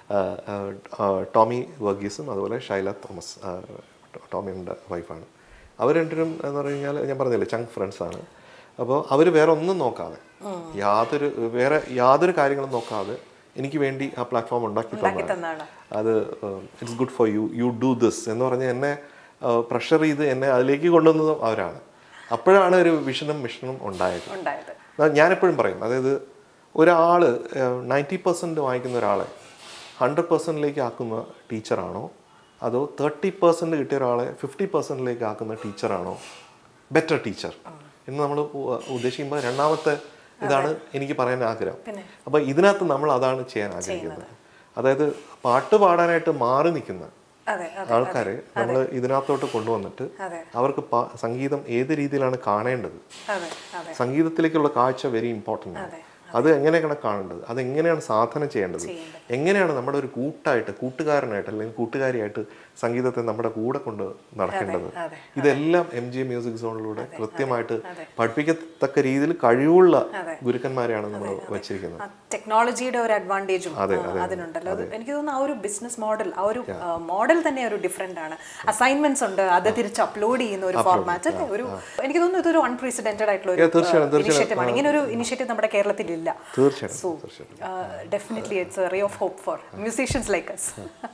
ആ, ആ, ആ, ടോമി വർഗീസും അതുപോലെ ഷൈല തോമസ് ആ, ടോമിയുടെ വൈഫാണ് അവർ രണ്ടുപേരും എന്ന് പറഞ്ഞു കഴിഞ്ഞാൽ ഞാൻ പറഞ്ഞില്ലേ ചങ്ക് ഫ്രണ്ട്സാണ് അപ്പോൾ അവർ വേറെ ഒന്നും നോക്കാതെ യാതൊരു വേറെ യാതൊരു കാര്യങ്ങളും നോക്കാതെ എനിക്ക് വേണ്ടി ആ പ്ലാറ്റ്ഫോം ഉണ്ടാക്കി തന്നതാണ് തന്നാണ് അത് it's good for you you do this എന്ന് പറഞ്ഞ് എന്നെ പ്രഷർ ചെയ്ത് എന്നെ അതിലേക്ക് കൊണ്ടുവന്നതും അവരാണ് അപ്പോഴാണ് ഒരു വിഷനും മിഷനും ഉണ്ടായത് ഉണ്ടായത് ഞാൻ- ഞാനെപ്പോഴും പറയും അതായത് ഒരാൾ നയൻറ്റി പെർസെൻറ്റ് വാങ്ങിക്കുന്ന ഒരാളെ ഹൺഡ്രഡ് പെർസെൻറ്റിലേക്ക് ആക്കുന്ന ടീച്ചറാണോ അതോ തേർട്ടി പെർസെൻറ്റ് കിട്ടിയ ഒരാളെ ഫിഫ്റ്റി പെർസെൻറ്റിലേക്ക് ആക്കുന്ന ടീച്ചറാണോ ബെറ്റർ ടീച്ചർ എന്ന് നമ്മൾ ഉദ്ദേശിക്കുമ്പോൾ രണ്ടാമത്തെ ഇതാണ് എനിക്ക് പറയാൻ ആഗ്രഹം അപ്പോൾ ഇതിനകത്ത് നമ്മൾ അതാണ് ചെയ്യാൻ ആഗ്രഹിക്കുന്നത് അതായത് പാട്ട് പാടാനായിട്ട് മാറി നിൽക്കുന്ന അതെ ആൾക്കാരെ നമ്മൾ ഇതിനകത്തോട്ട് കൊണ്ടുവന്നിട്ട് അതെ. അവർക്ക് പാ- സംഗീതം ഏത് രീതിയിലാണ് കാണേണ്ടത് അതെ അതെ സംഗീതത്തിലേക്കുള്ള കാഴ്ച വെരി ഇമ്പോർട്ടൻ്റ് ആണ് അത് എങ്ങനെയാണ് കാണേണ്ടത് അത് എങ്ങനെയാണ് സാധന ചെയ്യേണ്ടത് എങ്ങനെയാണ് നമ്മുടെ ഒരു കൂട്ടായിട്ട് കൂട്ടുകാരനായിട്ട് അല്ലെങ്കിൽ കൂട്ടുകാരിയായിട്ട് സംഗീതത്തെ നമ്മുടെ കൂടെ കൊണ്ട് നടക്കേണ്ടത് അതെ. ഇതെല്ലാം എം ജി മ്യൂസിക് സോണിലൂടെ കൃത്യമായിട്ട് പഠിപ്പിക്കത്തക്ക രീതിയിൽ കഴിവുള്ള ഗുരുക്കന്മാരെയാണ് നമ്മൾ വെച്ചിരിക്കുന്നത് ടെക്നോളജിയുടെ ഒരു അഡ്വാൻറ്റേജും അതിനുണ്ടല്ലോ അത് എനിക്ക് തോന്നുന്നു ആ ഒരു ബിസിനസ് മോഡൽ ആ ഒരു മോഡൽ തന്നെ ഒരു ഡിഫറെന്റ് ആണ് അസൈൻമെന്റ്സ് ഉണ്ട് അത് തിരിച്ച് അപ്ലോഡ് ചെയ്യുന്ന ഒരു ഫോർമാറ്റ് അല്ലേ ഒരു എനിക്ക് തോന്നുന്നു ഇതൊരു അൺപ്രസിഡന്റഡ് ആയിട്ടുള്ള ഒരു തീർച്ചയായും, ഇനിഷ്യേറ്റീവ് ആണ് ഇങ്ങനെ ഒരു ഇനിഷ്യേറ്റീവ് നമ്മുടെ കേരളത്തിൽ ഇല്ല തീർച്ചയായിട്ടും so definitely it's a ray of hope for musicians like us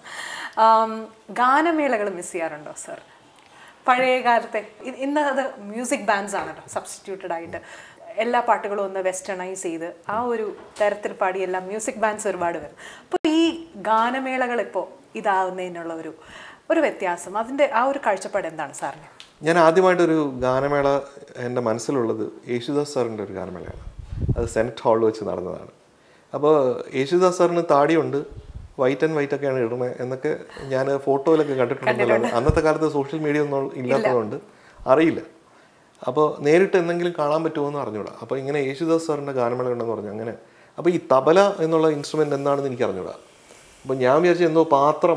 ഗാനമേളകൾ മിസ് ചെയ്യാറുണ്ടോ സർ പഴയ കാലത്തെ ഇ- ഇന്ന് അത് മ്യൂസിക് ബാൻഡ്സ് ആണല്ലോ സബ്സ്റ്റിറ്റ്യൂട്ടഡ് ആയിട്ട് എല്ലാ പാട്ടുകളും ഒന്ന് വെസ്റ്റേണൈസ് ചെയ്ത് ആ ഒരു തരത്തിൽ പാടി എല്ലാ മ്യൂസിക് ബാൻഡ്സ് ഒരുപാട് വരും അപ്പോൾ ഈ ഗാനമേളകൾ ഇപ്പോൾ ഇതാവുന്നതിനുള്ള ഒരു ഒരു വ്യത്യാസം അതിൻ്റെ ആ ഒരു കാഴ്ചപ്പാട് എന്താണ് സാറിന് ഞാൻ ആദ്യമായിട്ടൊരു ഗാനമേള എൻ്റെ മനസ്സിലുള്ളത് യേശുദാസ് സാറിൻ്റെ ഒരു ഗാനമേളയാണ് അത് സെനറ്റ് ഹാളിൽ വെച്ച് നടന്നതാണ് അപ്പോൾ യേശുദാസ് സാറിന് താടിയുണ്ട് വൈറ്റ് ആൻഡ് വൈറ്റ് ഒക്കെയാണ് ഇടുന്നത് എന്നൊക്കെ ഞാൻ ഫോട്ടോയിലൊക്കെ കണ്ടിട്ടുണ്ടല്ലോ അന്നത്തെ കാലത്ത് സോഷ്യൽ മീഡിയ ഒന്നും ഇല്ലാത്തതുകൊണ്ട് അറിയില്ല അപ്പോൾ നേരിട്ട് എന്തെങ്കിലും കാണാൻ പറ്റുമോ എന്ന് അറിഞ്ഞൂടാ അപ്പോൾ ഇങ്ങനെ യേശുദാസ് സാറിൻ്റെ ഗാനമേള ഉണ്ടെന്ന് പറഞ്ഞു അങ്ങനെ അപ്പോൾ ഈ തബല എന്നുള്ള ഇൻസ്ട്രുമെൻ്റ് എന്താണെന്ന് എനിക്ക് അറിഞ്ഞൂടാ അപ്പോൾ ഞാൻ വിചാരിച്ചു എന്തോ പാത്രം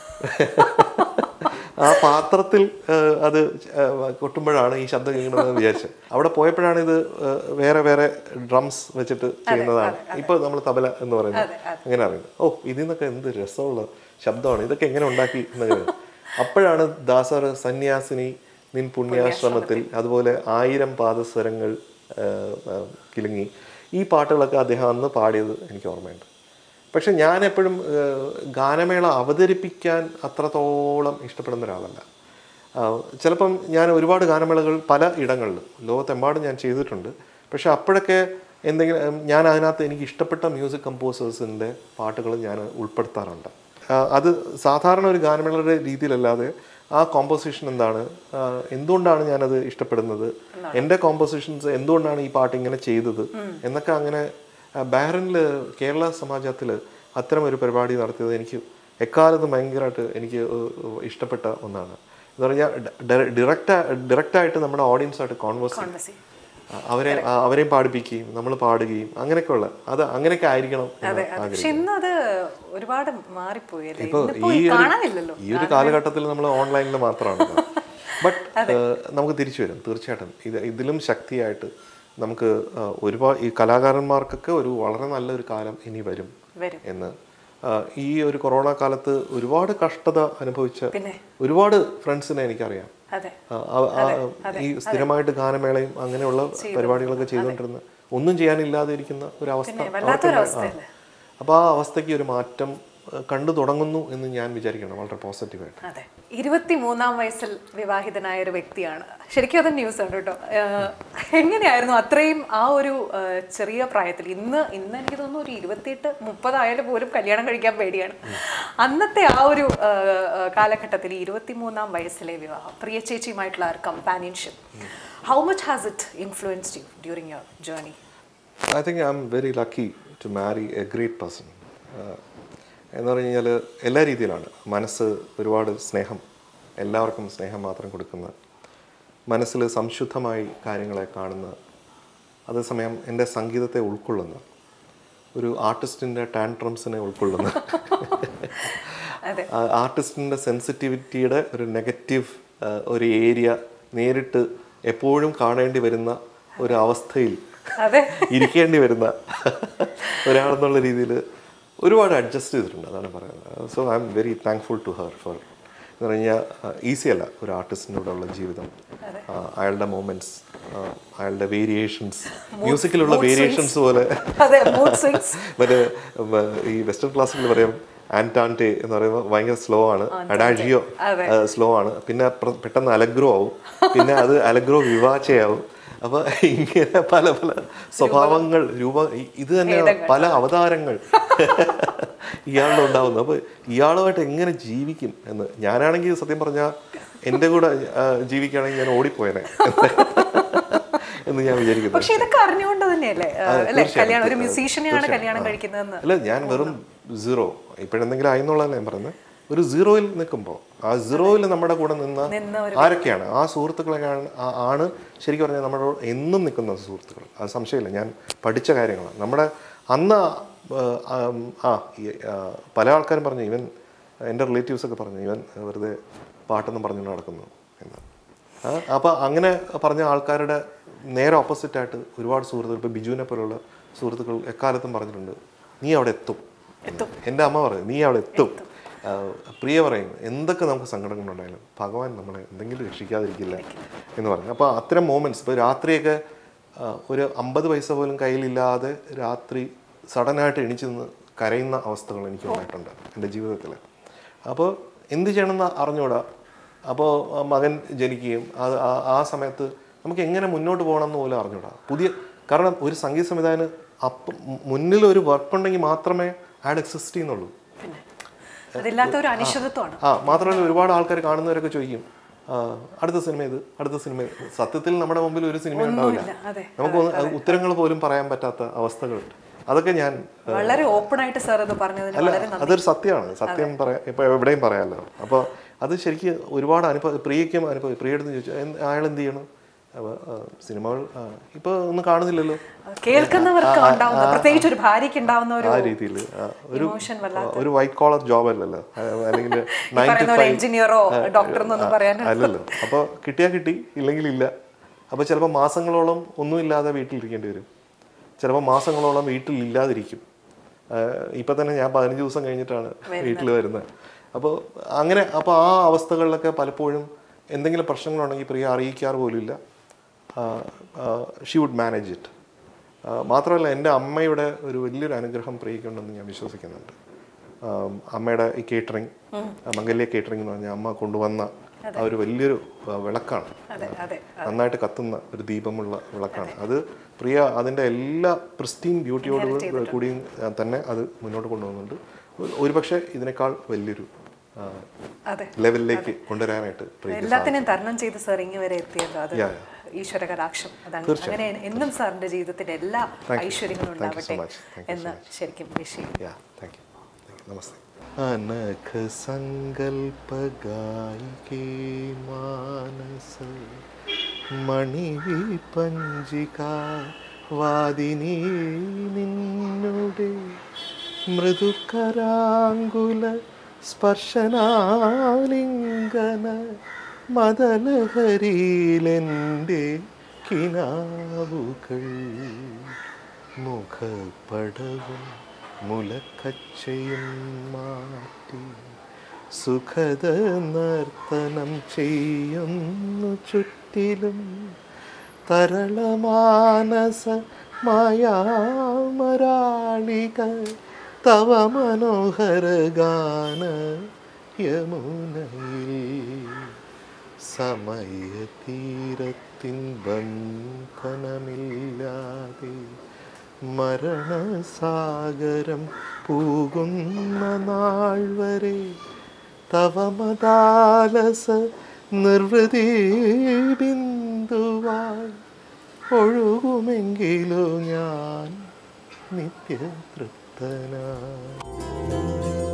ആ പാത്രത്തിൽ ആ, അത് ആ, കൊട്ടുമ്പോഴാണ് ഈ ശബ്ദം കേൾക്കണമെന്ന് വിചാരിച്ചത് അവിടെ പോയപ്പോഴാണ് ഇത് ആ, വേറെ വേറെ ഡ്രംസ് വെച്ചിട്ട് ചെയ്യുന്നതാണ് ഇപ്പൊ നമ്മൾ തബല എന്ന് പറയുന്നത് അങ്ങനെ അറിയുന്നത് ഓ ഇതിൽ നിന്നൊക്കെ എന്ത് രസമുള്ള ശബ്ദമാണ് ഇതൊക്കെ എങ്ങനെ ഉണ്ടാക്കി എന്നൊക്കെ അപ്പോഴാണ് ദാസർ സന്യാസിനി നിൻ പുണ്യാശ്രമത്തിൽ അതുപോലെ ആയിരം പാദസ്വരങ്ങൾ ആ, ആ, കിലുങ്ങി ഈ പാട്ടുകളൊക്കെ അദ്ദേഹം അന്ന് പാടിയത് എനിക്ക് ഓർമ്മയുണ്ട് പക്ഷെ ഞാൻ എപ്പോഴും ഏഹ്, ഗാനമേള അവതരിപ്പിക്കാൻ അത്രത്തോളം ഇഷ്ടപ്പെടുന്ന ഒരാളല്ല ആഹ്, ചിലപ്പം ഞാൻ ഒരുപാട് ഗാനമേളകൾ പല ഇടങ്ങളിലും ലോകത്തെമ്പാടും ഞാൻ ചെയ്തിട്ടുണ്ട് പക്ഷെ അപ്പോഴൊക്കെ എന്തെങ്കിലും ഉം, ഞാൻ അതിനകത്ത് എനിക്ക് ഇഷ്ടപ്പെട്ട മ്യൂസിക് കമ്പോസേഴ്സിൻ്റെ പാട്ടുകൾ ഞാൻ ഉൾപ്പെടുത്താറുണ്ട് ആഹ്, അത് സാധാരണ ഒരു ഗാനമേളയുടെ രീതിയിലല്ലാതെ ആ കോമ്പോസിഷൻ എന്താണ് ആഹ്, എന്തുകൊണ്ടാണ് ഞാനത് ഇഷ്ടപ്പെടുന്നത് എൻ്റെ കോമ്പോസിഷൻസ് എന്തുകൊണ്ടാണ് ഈ പാട്ട് ഇങ്ങനെ ചെയ്തത് എന്നൊക്കെ അങ്ങനെ ബാരനിൽ കേരള സമാജത്തിൽ അത്തരം ഒരു പരിപാടി നടത്തിയത് എനിക്ക് എക്കാലത്തും ഭയങ്കരമായിട്ട് എനിക്ക് ഏഹ് ഇഷ്ടപ്പെട്ട ഒന്നാണ് എന്ന് പറഞ്ഞാൽ ഡയറക്റ്റ് ഡയറക്റ്റായിട്ട് നമ്മുടെ ഓഡിയൻസായിട്ട് കോൺവേഴ്സ് കോൺവെർസി അവരെ ആ, അവരെയും പാടിപ്പിക്കുകയും നമ്മൾ പാടുകയും അങ്ങനെയൊക്കെയുള്ള അത് അങ്ങനെയൊക്കെ ആയിരിക്കണം എന്ന് അതെ അതെ പക്ഷെ ഇന്ന് അത് ഒരുപാട് മാറിപ്പോയി അല്ലേ ഇപ്പൊ ഇന്നിപ്പോ ഈ ഒരു കാണാനില്ലല്ലോ ഈ ഒരു കാലഘട്ടത്തിൽ നമ്മൾ ഓൺലൈനിൽ മാത്രമാണ് ബട്ട് നമുക്ക് തിരിച്ചു വരും തീർച്ചയായിട്ടും ഇത് ഇതിലും ശക്തിയായിട്ട് നമുക്ക് ആ, ഒരുപാട് ഈ കലാകാരന്മാർക്കൊക്കെ ഒരു വളരെ നല്ലൊരു കാലം ഇനി വരും വരും എന്ന് ആ, ഈ ഒരു കൊറോണ കാലത്ത് ഒരുപാട് കഷ്ടത അനുഭവിച്ച പിന്നെ ഒരുപാട് ഫ്രണ്ട്സിനെ എനിക്കറിയാം അതെ ആ, ആ- ആ, ഈ സ്ഥിരമായിട്ട് ഗാനമേളയും അങ്ങനെയുള്ള പരിപാടികളൊക്കെ ചെയ്തുകൊണ്ടിരുന്ന ഒന്നും ചെയ്യാനില്ലാതെ ഇരിക്കുന്ന ഒരു അവസ്ഥ വല്ലാത്തൊരവസ്ഥയല്ലേ? അപ്പോൾ ആ അവസ്ഥയ്ക്ക് ഒരു മാറ്റം ആ, കണ്ടു തുടങ്ങുന്നു എന്ന് ഞാൻ വിചാരിക്കണം വളരെ പോസിറ്റീവായിട്ട് അതെ ഇരുപത്തി മൂന്നാം വയസ്സിൽ വിവാഹിതനായ ഒരു വ്യക്തിയാണ് ശരിക്കും അത് ന്യൂസ് ആണ് കേട്ടോ ഏഹ് എങ്ങനെയായിരുന്നു അത്രയും ആ ഒരു ഏഹ് ചെറിയ പ്രായത്തിൽ ഇന്ന് ഇന്ന് എനിക്ക് തോന്നുന്നു ഒരു ഇരുപത്തിയെട്ട് മുപ്പതായാലും പോലും കല്യാണം കഴിക്കാൻ പേടിയാണ് അന്നത്തെ ആ ഒരു ഏഹ്, ഏഹ് കാലഘട്ടത്തിൽ ഇരുപത്തി മൂന്നാം വയസ്സിലെ വിവാഹം പ്രിയ ചേച്ചിയുമായിട്ടുള്ള ആ ഒരു companionship how much has it influenced you during your journey I think I'm very lucky to marry a great person എന്ന് പറഞ്ഞു കഴിഞ്ഞാൽ എല്ലാ രീതിയിലാണ് മനസ്സ് ഒരുപാട് സ്നേഹം എല്ലാവർക്കും സ്നേഹം മാത്രം കൊടുക്കുന്ന മനസ്സിൽ സംശുദ്ധമായി കാര്യങ്ങളെ കാണുന്ന അതേസമയം എൻ്റെ സംഗീതത്തെ ഉൾക്കൊള്ളുന്ന ഒരു ആർട്ടിസ്റ്റിൻ്റെ ടാൻട്രംസിനെ ഉൾക്കൊള്ളുന്ന അതെ. ആർട്ടിസ്റ്റിൻ്റെ സെൻസിറ്റിവിറ്റിയുടെ ഒരു നെഗറ്റീവ് ഒരു ഏരിയ നേരിട്ട് എപ്പോഴും കാണേണ്ടി വരുന്ന ഒരു അവസ്ഥയിൽ അതെ ഇരിക്കേണ്ടി വരുന്ന ഒരാളെന്നുള്ള രീതിയിൽ ഒരുപാട് അഡ്ജസ്റ്റ് ചെയ്തിട്ടുണ്ട് അതാണ് പറയുന്നത് so I'm very thankful to her for എന്ന് പറഞ്ഞാൽ ഈസി അല്ല ഒരു ആർട്ടിസ്റ്റിൻ്റെ കൂടെ ഉള്ള ജീവിതം ആ, അയാളുടെ മൂമെൻറ്റ്സ് അയാളുടെ വേരിയേഷൻസ് മ്യൂസിക്കിലുള്ള വേരിയേഷൻസ് പോലെ അതെ മൂഡ് സ്വിങ്സ് മറ്റേ ഉം, ഈ വെസ്റ്റേൺ ക്ലാസ്സിൽ പറയും ആൻറ്റാൻറ്റെ എന്ന് പറയുമ്പോൾ ഭയങ്കര സ്ലോ ആണ് അഡാജിയോ സ്ലോ ആണ് പിന്നെ പ്ര- പെട്ടെന്ന് അലഗ്രോ ആവും പിന്നെ അത് അലഗ്രോ വിവാച്ചയാവും അപ്പൊ ഇങ്ങനെ പല പല സ്വഭാവങ്ങൾ രൂപ ഇ- ഇത് തന്നെയാണ് പല അവതാരങ്ങൾ ഇയാളിൽ ഉണ്ടാവുന്നത് അപ്പൊ ഇയാളുമായിട്ട് എങ്ങനെ ജീവിക്കും എന്ന് ഞാനാണെങ്കിൽ സത്യം പറഞ്ഞാൽ എൻ്റെ കൂടെ ആ, ജീവിക്കുകയാണെങ്കിൽ ഞാൻ ഓടിപ്പോയനെ എന്ന് ഞാൻ വിചാരിക്കുന്നു പക്ഷെ ഇതൊക്കെ അറിഞ്ഞുകൊണ്ട് തന്നെയല്ലേ ആ, അതെ, അല്ലേ തീർച്ചയായും, കല്യാണം ഒരു തീർച്ചയായും. മ്യൂസീഷ്യനെയാണ് കല്യാണം കഴിക്കുന്നതെന്ന് അല്ല ഞാൻ വെറും സീറോ ഇപ്പോഴെന്തെങ്കിലും ആയെന്നുള്ളതല്ല ഞാൻ പറയുന്നത് ഒരു സീറോയിൽ നിൽക്കുമ്പോൾ ആ സീറോയിൽ നമ്മുടെ കൂടെ നിന്ന നിന്ന ആരൊക്കെയാണ് ആ സുഹൃത്തുക്കളൊക്കെയാണ് ആ- ആണ് ശരിക്കും പറഞ്ഞാൽ നമ്മുടെ എന്നും നിൽക്കുന്ന സുഹൃത്തുക്കൾ അത് സംശയമില്ല ഞാൻ പഠിച്ച കാര്യങ്ങളാണ് നമ്മുടെ അന്ന് ആ, ആം, ആ ഈ, ആ, പല ആൾക്കാരും പറഞ്ഞു ഇവൻ എൻ്റെ റിലേറ്റീവ്സ് ഒക്കെ പറഞ്ഞു ഇവൻ വെറുതെ പാട്ടൊന്നും പറഞ്ഞു നടക്കുന്നു എന്ന് ആ, അപ്പോൾ അങ്ങനെ പറഞ്ഞ ആൾക്കാരുടെ നേരെ ഓപ്പോസിറ്റായിട്ട് ഒരുപാട് സുഹൃത്തുക്കൾ ഇപ്പോൾ ബിജുവിനെ പോലുള്ള സുഹൃത്തുക്കൾ എക്കാലത്തും പറഞ്ഞിട്ടുണ്ട് നീ അവിടെ എത്തും എൻ്റെ അമ്മ പറയും നീ അവിടെ എത്തും ആ, പ്രിയ പറയും എന്തൊക്കെ നമുക്ക് സങ്കടങ്ങളുണ്ടായാലും ഭഗവാൻ നമ്മളെ എന്തെങ്കിലും രക്ഷിക്കാതിരിക്കില്ല എന്ന് പറഞ്ഞു അപ്പോൾ അത്തരം മോമെൻറ്റ്സ് ഇപ്പോൾ രാത്രിയൊക്കെ ആ, ഒരു അമ്പത് പൈസ പോലും കയ്യിലില്ലാതെ രാത്രി സഡനായിട്ട് എണീച്ച് നിന്ന് കരയുന്ന അവസ്ഥകൾ എനിക്ക് ഉണ്ടായിട്ടുണ്ട് എൻ്റെ ജീവിതത്തിൽ അപ്പോൾ എന്ത് ചെയ്യണമെന്ന് അറിഞ്ഞൂടാ അപ്പോൾ മകൻ ജനിക്കുകയും അത് ആ- ആ സമയത്ത് നമുക്ക് എങ്ങനെ മുന്നോട്ട് പോകണം എന്ന് പോലും അറിഞ്ഞൂടാ പുതിയ കാരണം ഒരു സംഗീത സംവിധാനം അപ്പം മുന്നിൽ ഒരു വർക്ക് ഉണ്ടെങ്കിൽ മാത്രമേ അയാൾ എക്സിസ്റ്റ് ചെയ്യുന്നുള്ളൂ പിന്നെ അതില്ലാത്ത ഒരു അനിശ്ചിതത്വമാണ് ആ മാത്രമല്ല ഒരുപാട് ആൾക്കാർ കാണുന്നവരൊക്കെ ചോദിക്കും ആ, അടുത്ത സിനിമ ഇത് അടുത്ത സിനിമ ഇത് സത്യത്തിൽ നമ്മുടെ മുമ്പിൽ ഒരു സിനിമ ഉണ്ടാവില്ല അതെ നമുക്ക് ഒന്ന് അത് ഉത്തരങ്ങൾ പോലും പറയാൻ പറ്റാത്ത അവസ്ഥകളുണ്ട് അതൊക്കെ ഞാൻ വളരെ ഓപ്പൺ ആയിട്ട് സാർ ഇത് പറഞ്ഞതിന് അല്ല വളരെ അതൊരു സത്യമാണ് സത്യം പറയാം ഇപ്പൊ എവിടെയും പറയാമല്ലോ അപ്പോൾ അത് ശരിക്കും ഒരുപാട് അനുഭവം പ്രിയയ്ക്കും അനുഭവം പ്രിയടുത്ത് ചോദിച്ചു "എന്ത്- അയാൾ എന്ത് ചെയ്യണം അപ്പൊ, ആ, സിനിമകൾ ആ, ഇപ്പൊ ഒന്നും കാണുന്നില്ലല്ലോ കേൾക്കുന്നവർക്ക് ഉണ്ടാവുന്ന പ്രത്യേകിച്ച് ഒരു ഭാര്യയ്ക്ക് ഉണ്ടാവുന്ന ഒരു ആ രീതിയിൽ ഒരു ഇമോഷൻ ഒരു വൈറ്റ് കോളർ ജോബ് അല്ലല്ലോ ആ, അല്ലെങ്കിൽ നയൻ ടു പറയുന്ന പോലെ ഫൈവ് എഞ്ചിനീയറോ ഡോക്ടർ എന്നൊന്നും പറയാൻ അല്ലല്ലോ അപ്പോൾ കിട്ടിയാൽ കിട്ടി ഇല്ലെങ്കിൽ ഇല്ല അപ്പോൾ ചിലപ്പോൾ മാസങ്ങളോളം ഒന്നുമില്ലാതെ വീട്ടിലിരിക്കേണ്ടി വരും ചിലപ്പോൾ മാസങ്ങളോളം വീട്ടിൽ ഇല്ലാതിരിക്കും ഇപ്പം തന്നെ ഞാൻ പതിനഞ്ച് ദിവസം കഴിഞ്ഞിട്ടാണ് വീട്ടിൽ വരുന്നത് അപ്പോൾ അങ്ങനെ അപ്പോൾ ആ അവസ്ഥകളിലൊക്കെ പലപ്പോഴും എന്തെങ്കിലും പ്രശ്നങ്ങളുണ്ടെങ്കിൽ പ്രിയ അറിയിക്കാറ് പോലുമില്ല ഷീ വുഡ് മാനേജ് ഇറ്റ് മാത്രമല്ല എൻ്റെ അമ്മയുടെ ഒരു വലിയൊരു അനുഗ്രഹം പ്രിയക്കുണ്ടെന്ന് ഞാൻ വിശ്വസിക്കുന്നുണ്ട് ആം, അമ്മയുടെ ഈ കേറ്ററിംഗ് മംഗല്യ കേറ്ററിംഗ് എന്ന് പറഞ്ഞാൽ അമ്മ കൊണ്ടുവന്ന ആ ഒരു വലിയൊരു ആ, വിളക്കാണ് അതെ അതെ നന്നായിട്ട് കത്തുന്ന ഒരു ദീപമുള്ള വിളക്കാണ് അത് പ്രിയ അതിൻ്റെ എല്ലാ പ്രിസ്റ്റീൻ ബ്യൂട്ടിയോട് കൂടിയും ആ, തന്നെ അത് മുന്നോട്ട് കൊണ്ടുപോകുന്നുണ്ട് ഒരു- ഒരുപക്ഷെ ഇതിനേക്കാൾ വലിയൊരു ആ, അതെ ലെവലിലേക്ക് കൊണ്ടുവരാനായിട്ട് പ്രിയ എല്ലാത്തിനെയും തരണം ചെയ്ത് സാർ ഇങ്ങ് വരെ എത്തിയല്ലോ അത് Yeah, ഈശ്വര കടാക്ഷം അതാണ് അങ്ങനെ എന്നും സാറിന്റെ ജീവിതത്തിന്റെ എല്ലാ ഐശ്വര്യങ്ങളും ഉണ്ടാവട്ടെ much. Thank you എന്ന് ശരിക്കും വിഷ് ചെയ്യും യാ താങ്ക് യു നമസ്തേ അനഘ സങ്കൽപ്പ ഗായികേ മാനസ മണിവി പഞ്ചിക വാദിനി നിന്നുടെ മൃദുകരാങ്കുല സ്പർശനാലിംഗന മദലഹരിയിലെൻ്റെ കിനാവുകൾ മുഖപ്പടവും മുലക്കച്ചയും മാറ്റി സുഖത നർത്തനം ചെയ്യുന്നു ചുറ്റിലും തരളമാനസ മായാമരാളിക തവ മനോഹര ഗാന യമുനയിൽ സമയതീരത്തിൻ ബന്ധനമില്ലാതെ മരണസാഗരം പൂകുന്ന നാൾ വരെ തവമദാലസ നിർവൃതി ബിന്ദുവായി ഒഴുകുമെങ്കിലോ ഞാൻ നിത്യതൃപ്തനായി